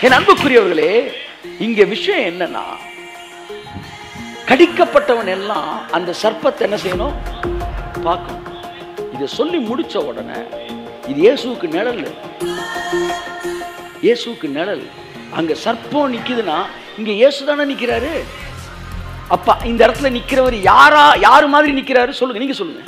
என் அன்புக்குரியவர்களே இங்க விஷயம் என்னன்னா கடிக்கப்பட்டவன் எல்லாம் அந்த சர்ப்பத்தை என்ன செய்யணும் பார்க்கணும் இதை சொல்லி முடிச்ச உடனே இது இயேசுவுக்கு நிழல் இயேசுவுக்கு நிழல் அங்க சர்ப்பம் நிக்குதுன்னா இங்க இயேசு தானே நிக்கிறாரு அப்ப இந்த இடத்துல நிக்கிறவர் யாரா யாரு மாதிரி நிக்கிறாரு சொல்லுங்க நீங்க சொல்லுங்க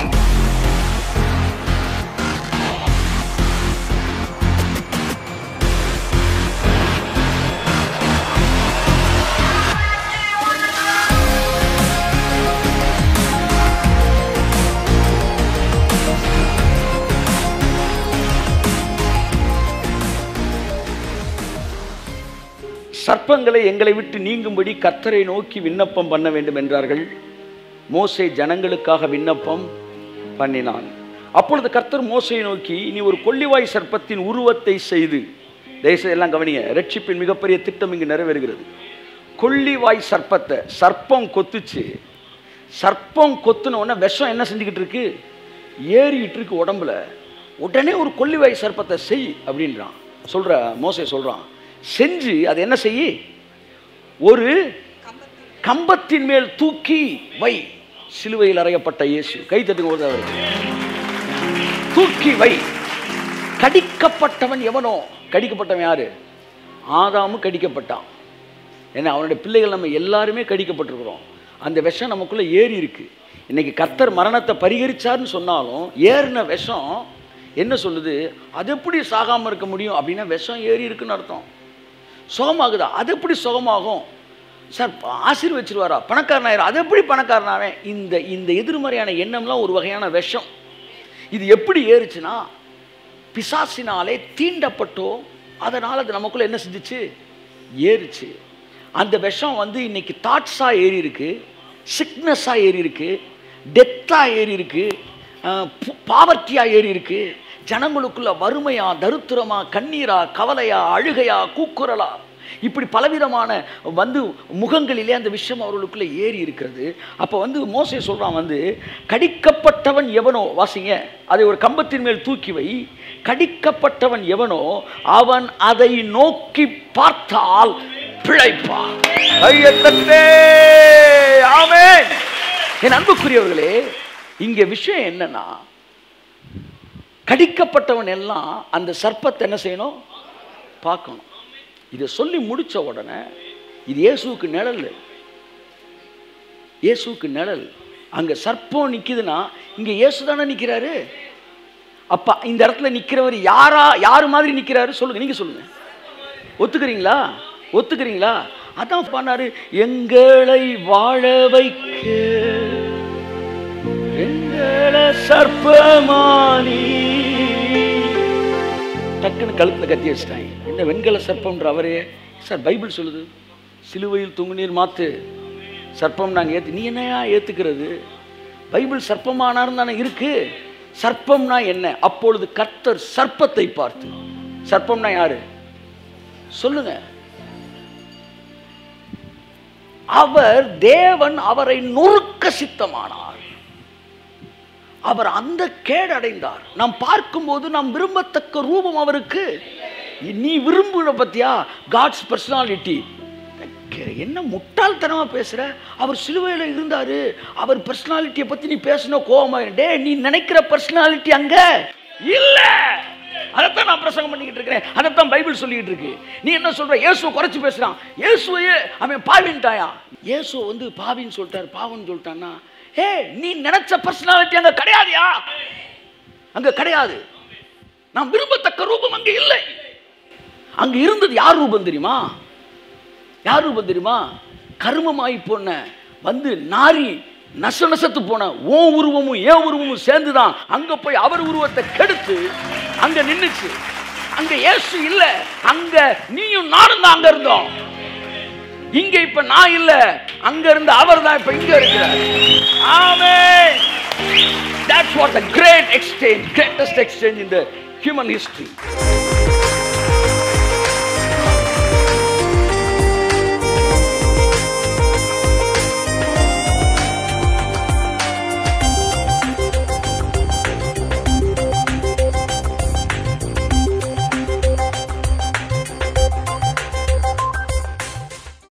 சர்ப்பங்களை எங்களை விட்டு நீங்கும்படி கர்த்தரை நோக்கி விண்ணப்பம் பண்ண வேண்டும் என்றார்கள் மோசே ஜனங்களுக்காக விண்ணப்பம் பண்ணினான் அப்பொழுது கர்த்தர் மோசையை நோக்கி நீ ஒரு கொள்ளிவாய் சர்ப்பத்தின் உருவத்தை செய்து தயவுசெய்து எல்லாம் கவனிங்க ரட்சிப்பின் மிகப்பெரிய திட்டம் இங்கு நிறைவேறுகிறது கொள்ளிவாய் சர்ப்பத்தை சர்ப்பம் கொத்துச்சு சர்ப்பம் கொத்துன உடனே விஷம் என்ன செஞ்சுக்கிட்டு இருக்கு ஏறிக்கிட்டு இருக்கு உடம்புல உடனே ஒரு கொள்ளிவாய் சர்ப்பத்தை செய் அப்படின்றான் சொல்ற மோசே சொல்றான் செஞ்சு அதை என்ன செய் ஒரு கம்பத்தின் மேல் தூக்கி வை சிலுவையில் அறையப்பட்ட இயேசு கை தட்டுங்க ஒரு தடவை. தூக்கி வை கடிக்கப்பட்டவன் எவனோ கடிக்கப்பட்டவன் யாரு ஆதாமு கடிக்கப்பட்டான் ஏன்னா அவனுடைய பிள்ளைகள் நம்ம எல்லாருமே கடிக்கப்பட்டிருக்கிறோம் அந்த விஷம் நமக்குள்ள ஏறி இருக்கு இன்னைக்கு கர்த்தர் மரணத்தை பரிகரிச்சார்னு சொன்னாலும் ஏறின விஷம் என்ன சொல்லுது அது எப்படி சாகாம இருக்க முடியும் அப்படின்னா விஷம் ஏறி இருக்குன்னு அர்த்தம் சுகமாகுதா அது எப்படி சுகமாகும் சார் ஆசீர்வச்சிருவாரா பணக்காரனாயிரம் அது எப்படி பணக்காரனாவேன் இந்த இந்த எதிர்மறையான எண்ணம்லாம் ஒரு வகையான விஷம் இது எப்படி ஏறுச்சுன்னா பிசாசினாலே தீண்டப்பட்டோ அதனால் அது நமக்குள்ள என்ன செஞ்சுச்சு ஏறுச்சு அந்த விஷம் வந்து இன்னைக்கு தாட்ஸாக ஏறி இருக்கு சிக்னஸாக ஏறி இருக்கு டெத்தாக ஏறி இருக்கு பாவர்ட்டியாக ஏறி இருக்கு ஜனங்களுக்குள்ள வறுமையா தருத்திரமா கண்ணீரா கவலையா அழுகையா கூக்குரலா இப்படி பலவிதமான வந்து முகங்களிலே அந்த விஷயம் அவர்களுக்குள்ள ஏறி இருக்கிறது அப்போ வந்து மோசே சொல்றான் வந்து கடிக்கப்பட்டவன் எவனோ வாசிங்க அதை ஒரு கம்பத்தின் மேல் தூக்கி வை கடிக்கப்பட்டவன் எவனோ அவன் அதை நோக்கி பார்த்தால் பிழைப்பான் கையத்தட்டே ஆமென் என் அன்புக்குரியவர்களே இங்க விஷயம் என்னன்னா கடிக்கப்பட்டவன் எல்லாம் அந்த சர்ப்பத்தை என்ன செய்யணும் பார்க்கணும் இதை சொல்லி முடிச்ச உடனே இது இயேசுவுக்கு நிழல் இயேசுவுக்கு நிழல் அங்க சர்ப்பம் நிக்குதுன்னா இங்க இயேசு தானே நிக்கிறாரு அப்ப இந்த இடத்துல நிக்கிறவர் யாரா யாரு மாதிரி நிக்கிறாரு சொல்லுங்க நீங்க சொல்லுங்க ஒத்துக்கிறீங்களா ஒத்துக்கிறீங்களா அதான் பண்ணாரு எங்களை வாழ வைக்க எங்களை சர்ப்பமானி டக்குன்னு கழுத்துல கத்தி வச்சிட்டாங்க என்ன வெண்கல சர்ப்பம்ன்ற அவரே சார் பைபிள் சொல்லுது சிலுவையில் தூங்குநீர் மாத்து சர்ப்பம் நாங்கள் ஏத்து நீ என்னையா ஏத்துக்கிறது பைபிள் சர்ப்பமானார் தானே இருக்கு சர்ப்பம்னா என்ன அப்பொழுது கர்த்தர் சர்ப்பத்தை பார்த்து சர்ப்பம்னா யாரு சொல்லுங்க அவர் தேவன் அவரை நொறுக்க சித்தமானார் அவர் அந்த கேடடைந்தார் நாம் பார்க்கும்போது நாம் விரும்பத்தக்க ரூபம் அவருக்கு நீ விரும்புகிற பத்தியா காட்ஸ் பர்சனாலிட்டி என்ன முட்டாள்தனமா பேசுற அவர் சிலுவையில் இருந்தாரு அவர் பர்சனாலிட்டியை பத்தி நீ பேசின கோவமா டே நீ நினைக்கிற பர்சனாலிட்டி அங்க இல்ல அதைத்தான் நான் பிரசங்கம் பண்ணிக்கிட்டு இருக்கிறேன் அதைத்தான் பைபிள் சொல்லிக்கிட்டு இருக்கு நீ என்ன சொல்ற இயேசுவை குறைச்சு பேசுறான் இயேசுவையே அவன் பாவின்ட்டாயா இயேசு வந்து பாவின்னு சொல்லிட்டாரு பாவம்னு சொல்லிட்டான்னா ஏ நீ நினைச்ச பர்சனாலிட்டி அங்க கிடையாதுயா அங்க கிடையாது நாம் விரும்பத்தக்க ரூபம் அங்க இல்லை அங்க இருந்தது யார் ரூபம் தெரியுமா யார் ரூபம் தெரியுமா கருமமாயி போன வந்து நாரி நச நசத்து போன ஓ உருவமும் ஏன் உருவமும் சேர்ந்துதான் அங்க போய் அவர் உருவத்தை கெடுத்து அங்க நின்னுச்சு அங்க இயேசு இல்ல அங்க நீயும் நானும் தான் அங்க இருந்தோம் இங்க இப்ப நான் இல்ல அங்க இருந்த அவர் தான் இப்ப இங்க இருக்கிறார் ஆமென் that's what the great exchange greatest exchange in the human history